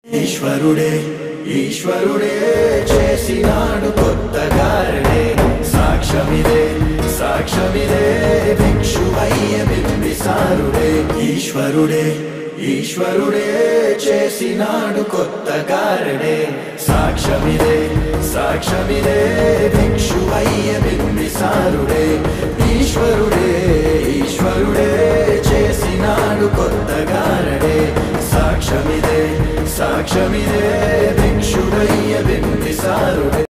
ఈశ్వరుడే ఈశ్వరుడే చేసినాడు కొత్త గారడే సాక్ష్యమిదే సాక్ష్యమిదే భిక్షువయ్య బింబిసారుడే ఈశ్వరుడే ఈశ్వరుడే చేసినాడు కొత్త గారడే సాక్ష్యమిదే సాక్ష్యమిదే భిక్షువయ్య బింబిసారుడే ఈశ్వరుడే ఈశ్వరుడే చేసినాడు కొత్త గారడే సాక్ష్యమిదే సాక్ష్యమిదే భిక్షుడయ్య బింబిసారుడే